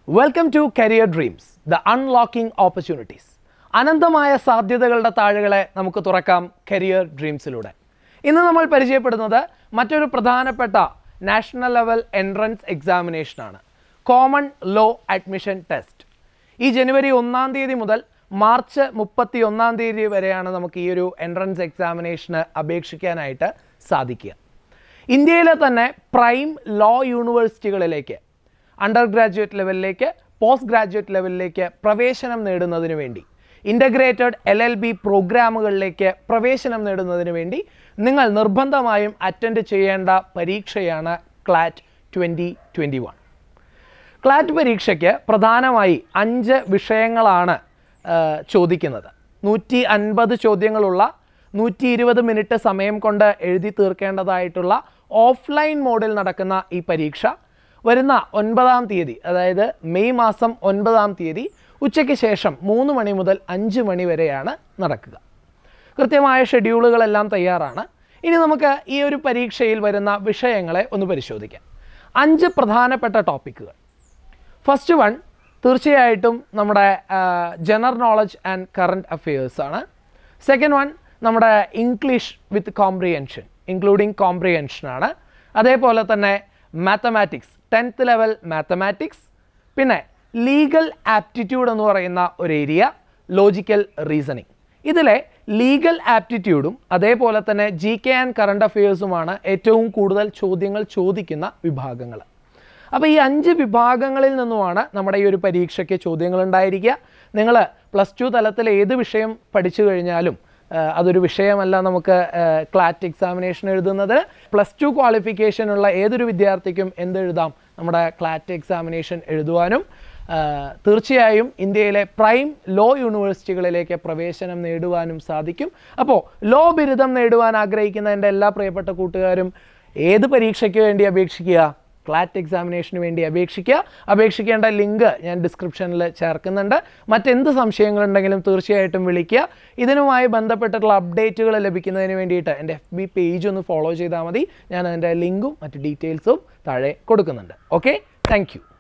welcome to career dreams the unlocking opportunities അനന്തമായ സാധ്യതകളുടെ താഴുകളെ നമുക്ക് തുറക്കാം കരിയർ ഡ്രീംസിലൂടെ ഇന്ന് നമ്മൾ പരിചയപ്പെടുന്നത് മറ്റൊരു പ്രധാനപ്പെട്ട നാഷണൽ ലെവൽ എൻട്രൻസ് എക്സാമിനേഷനാണ് കോമൺ ലോ അഡ്മിഷൻ ടെസ്റ്റ് ഈ ജനുവരി ഒന്നാം തീയതി മുതൽ മാർച്ച് മുപ്പത്തി ഒന്നാം തീയതി വരെയാണ് നമുക്ക് ഈ ഒരു എൻട്രൻസ് എക്സാമിനേഷന് അപേക്ഷിക്കാനായിട്ട് സാധിക്കുക ഇന്ത്യയിലെ തന്നെ പ്രൈം ലോ യൂണിവേഴ്സിറ്റികളിലേക്ക് അണ്ടർ ഗ്രാജുവേറ്റ് ലെവലിലേക്ക് പോസ്റ്റ് ഗ്രാജുവേറ്റ് ലെവലിലേക്ക് പ്രവേശനം നേടുന്നതിന് വേണ്ടി ഇൻ്റഗ്രേറ്റഡ് എൽ എൽ ബി പ്രോഗ്രാമുകളിലേക്ക് പ്രവേശനം നേടുന്നതിന് വേണ്ടി നിങ്ങൾ നിർബന്ധമായും അറ്റൻഡ് ചെയ്യേണ്ട പരീക്ഷയാണ് CLAT twenty twenty one CLAT പരീക്ഷയ്ക്ക് പ്രധാനമായി അഞ്ച് വിഷയങ്ങളാണ് ആ, ചോദിക്കുന്നത് നൂറ്റി അൻപത് ചോദ്യങ്ങളുള്ള നൂറ്റി ഇരുപത് മിനിറ്റ് സമയം കൊണ്ട് എഴുതി തീർക്കേണ്ടതായിട്ടുള്ള ഓഫ്ലൈൻ മോഡിൽ നടക്കുന്ന ഈ പരീക്ഷ വരുന്ന ഒൻപതാം തീയതി അതായത് മെയ് മാസം ഒൻപതാം തീയതി ഉച്ചയ്ക്ക് ശേഷം മൂന്ന് മണി മുതൽ അഞ്ച് മണി വരെയാണ് നടക്കുക കൃത്യമായ ഷെഡ്യൂളുകളെല്ലാം തയ്യാറാണ് ഇനി നമുക്ക് ഈ ഒരു പരീക്ഷയിൽ വരുന്ന വിഷയങ്ങളെ ഒന്ന് പരിശോധിക്കാം അഞ്ച് പ്രധാനപ്പെട്ട ടോപ്പിക്കുകൾ ഫസ്റ്റ് വൺ തീർച്ചയായിട്ടും നമ്മുടെ general knowledge and current affairs ആണ് സെക്കൻഡ് വൺ നമ്മുടെ English with comprehension including comprehension ആണ് അതേപോലെ തന്നെ മാത്തമാറ്റിക്സ് ടെൻത്ത് ലെവൽ മാത്തമാറ്റിക്സ് പിന്നെ ലീഗൽ ആപ്റ്റിറ്റ്യൂഡ് എന്ന് പറയുന്ന ഒരു ഏരിയ ലോജിക്കൽ റീസണിങ് ഇതിലെ ലീഗൽ ആപ്റ്റിറ്റ്യൂഡും അതേപോലെ തന്നെ ജി കെ ആൻഡ് കറണ്ട് അഫയേഴ്സുമാണ് ഏറ്റവും കൂടുതൽ ചോദ്യങ്ങൾ ചോദിക്കുന്ന വിഭാഗങ്ങൾ അപ്പോൾ ഈ അഞ്ച് വിഭാഗങ്ങളിൽ നിന്നുമാണ് നമ്മുടെ ഈ ഒരു പരീക്ഷയ്ക്ക് ചോദ്യങ്ങൾ ഉണ്ടായിരിക്കുക നിങ്ങൾ പ്ലസ് ടു തലത്തിൽ ഏത് വിഷയം പഠിച്ചു കഴിഞ്ഞാലും ആ, അതൊരു വിഷയമല്ല നമുക്ക് ക്ലാറ്റ് എക്സാമിനേഷൻ എഴുതുന്നത് പ്ലസ് ടു ക്വാളിഫിക്കേഷൻ ഉള്ള ഏതൊരു വിദ്യാർത്ഥിക്കും എന്തെഴുതാം നമ്മുടെ ക്ലാറ്റ് എക്സാമിനേഷൻ എഴുതുവാനും ആ, തീർച്ചയായും ഇന്ത്യയിലെ പ്രൈം ലോ യൂണിവേഴ്സിറ്റികളിലേക്ക് പ്രവേശനം നേടുവാനും സാധിക്കും അപ്പോൾ ലോ ബിരുദം നേടുവാൻ ആഗ്രഹിക്കുന്ന എൻ്റെ എല്ലാ പ്രിയപ്പെട്ട കൂട്ടുകാരും ഏത് പരീക്ഷയ്ക്ക് വേണ്ടി അപേക്ഷിക്കുക ക്ലാറ്റ് എക്സാമിനേഷന് വേണ്ടി അപേക്ഷിക്കുക അപേക്ഷിക്കേണ്ട ലിങ്ക് ഞാൻ ഡിസ്ക്രിപ്ഷനിൽ ചേർക്കുന്നുണ്ട് മറ്റെന്ത് സംശയങ്ങളുണ്ടെങ്കിലും തീർച്ചയായിട്ടും വിളിക്കുക ഇതിനുമായി ബന്ധപ്പെട്ടിട്ടുള്ള അപ്ഡേറ്റുകൾ ലഭിക്കുന്നതിന് വേണ്ടിയിട്ട് എൻ്റെ എഫ് ബി പേജ് ഒന്ന് ഫോളോ ചെയ്താൽ മതി ഞാൻ അതിൻ്റെ ലിങ്കും മറ്റ് ഡീറ്റെയിൽസും താഴെ കൊടുക്കുന്നുണ്ട് ഓക്കെ താങ്ക്